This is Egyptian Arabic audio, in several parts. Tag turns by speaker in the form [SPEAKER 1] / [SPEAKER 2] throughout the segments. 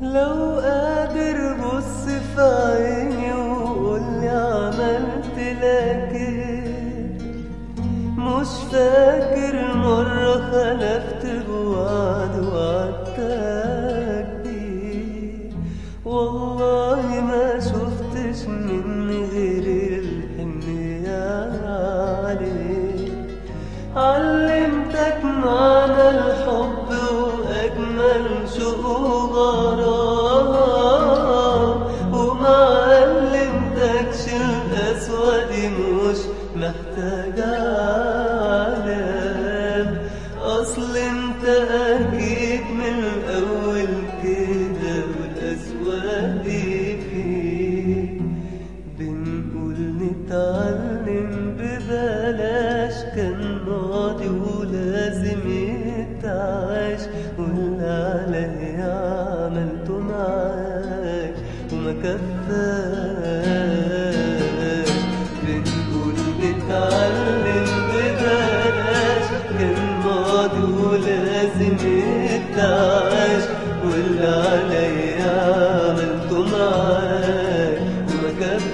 [SPEAKER 1] لو قادر بص في عيني وقولي عملت لك ايه مش فاكر مرة خلفت بوعد وعدتك بيه والله ما شفتش مني غير الحنية عليك علمتك معنى الحب وأجمل شوق وغرام وما علمتكش القسوة دي مش محتاجة علام أصل انت أكيد من الأول كده والقسوة دي فيك بنقول نتعلم ببلاش كان ماضي ولازم يتعاش واللي عليا عملته معاك وما كفاش بنقول نتعلم ببلاش كان ماضي ولازم يتعاش واللي عليا عملته معاك وما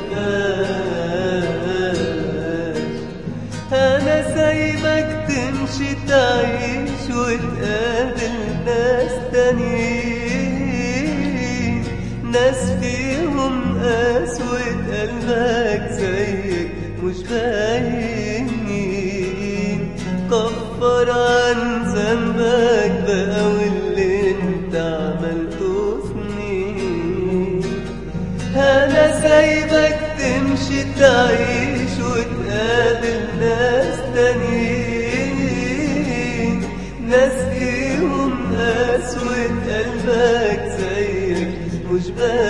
[SPEAKER 1] كفاش انا سايبك تمشي تعيش وتقابل ناس تانيين ناس فيهم قسوة قلبك زيك مش باينين كفر عن ذنبك بقى واللي انت عملته سنين انا سايبك تمشي تعيش وتقابل ناس تانيين ناس فيهم قسوة قلبك زيك مش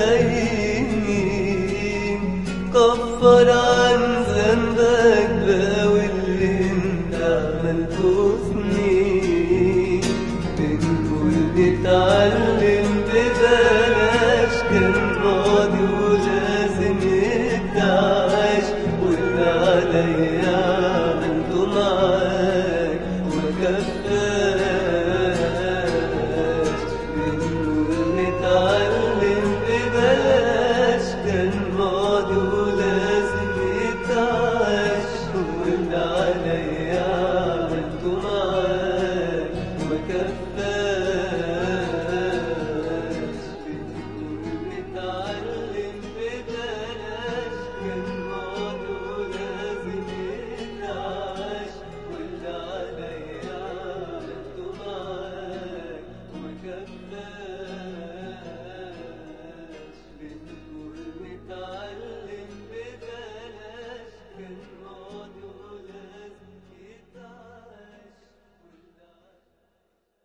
[SPEAKER 1] باينين كفر عن ذنبك بقى واللي انت عملته سنين بنقول نتعلم ببلاش كان ماضي ولازم يتعاش واللي عليا عملته معاك وما كفاش بنقول نتعلم ببلاش كان ماضي ولازم يتعاش واللي عليا عملته معاك وما كفاش بنقول نتعلم ببلاش كان ماضي ولازم يتعاش واللي عليا عملته معاك وما كفاش